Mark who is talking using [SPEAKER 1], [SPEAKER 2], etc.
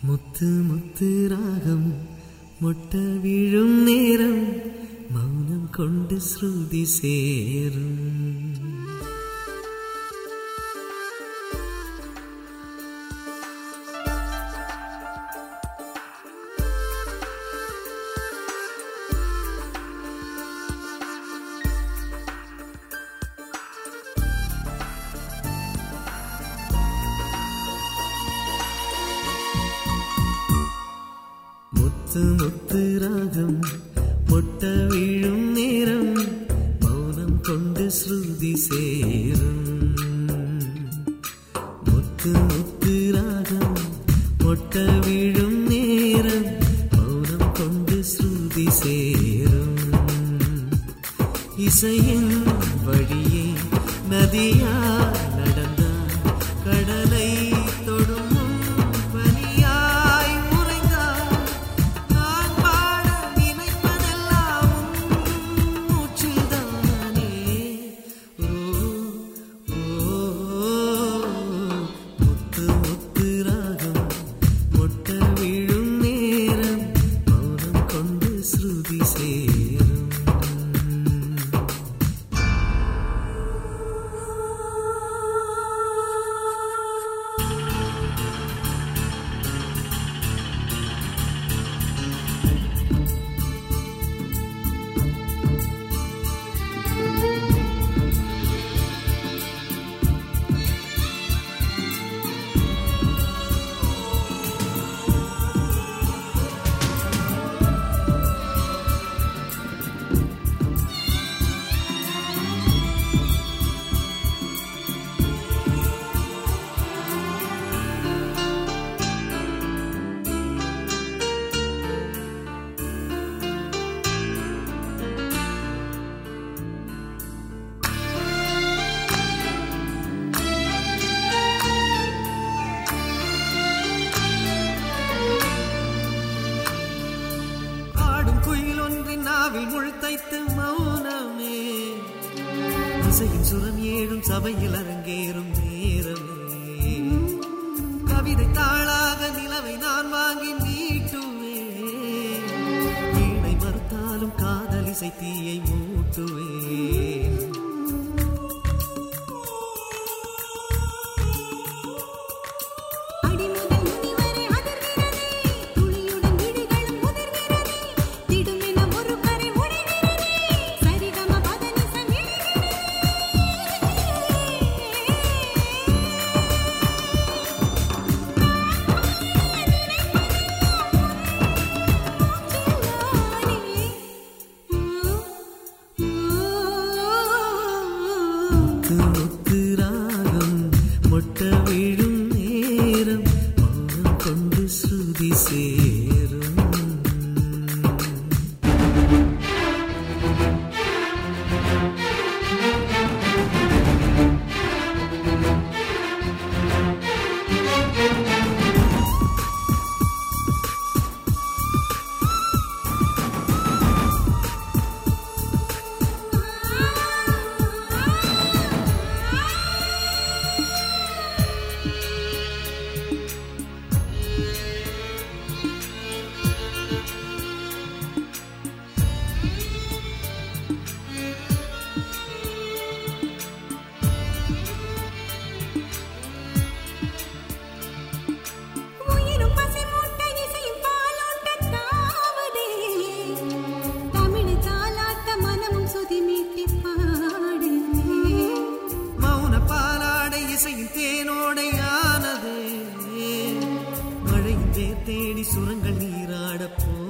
[SPEAKER 1] முத்து முத்து ராகம் மொட்ட விழும் நேரம் மௌனம் கொண்டு ஸ்ருதி சேரும் முத்து முத்து ராகம் மொட்ட விழும் நேரம் மௌனம் கொண்டு ஸ்ருதி சேரும் முத்து முத்து ராகம் மொட்ட விழும் நேரம் மௌனம் கொண்டு ஸ்ருதி சேரும் இசையின் வழியே நதியா நடந்தார் கடலை தொடும் முன் பனியாய் உறைந்தார் நான் பாட நினைப்பதெல்லாம் உன் மூச்சில்தானே ஓ ஓ முத்து முத்து ராகம் மொட்ட விழும் நேரம் மௌனம் கொண்டு ஸ்ருதி சேரும் ஆடும் குயில் ஒன்றின் நாவில் முழுத்தைத்து மௌனமே இசையின் சுரம் ஏழும் சபையில் அரங்கேறும் நேரமே கவிதை தாளாக நிலவை நான் வாங்கி நீட்டுவேன் வீணை மறுத்தாலும் காதல் இசை தீயை மூட்டுவேன்
[SPEAKER 2] அடிமுதல் நுனி வரை அதிர்கிறதே துளியுடன் விழிகளும் முதிர்கிறதே திடுமென ஒரு கரை உடைகிறதே சரிகம பதனிசம்
[SPEAKER 1] முத்து முத்து ராகம் மொட்ட விழும் நேரம் மௌனம் கொண்டு ஸ்ருதி சேரும்
[SPEAKER 2] உயிரும் பசி மூட்ட இசையும் பாலோட்ட தாவதே தமிழ் தாலாட்ட மனமும் சுதி மீட்டி பாடுதே
[SPEAKER 1] மௌன பாலாடை இசையின் தேனோடையானதே மழையின் தேர் தேடி சுரங்கள் நீராடப் போ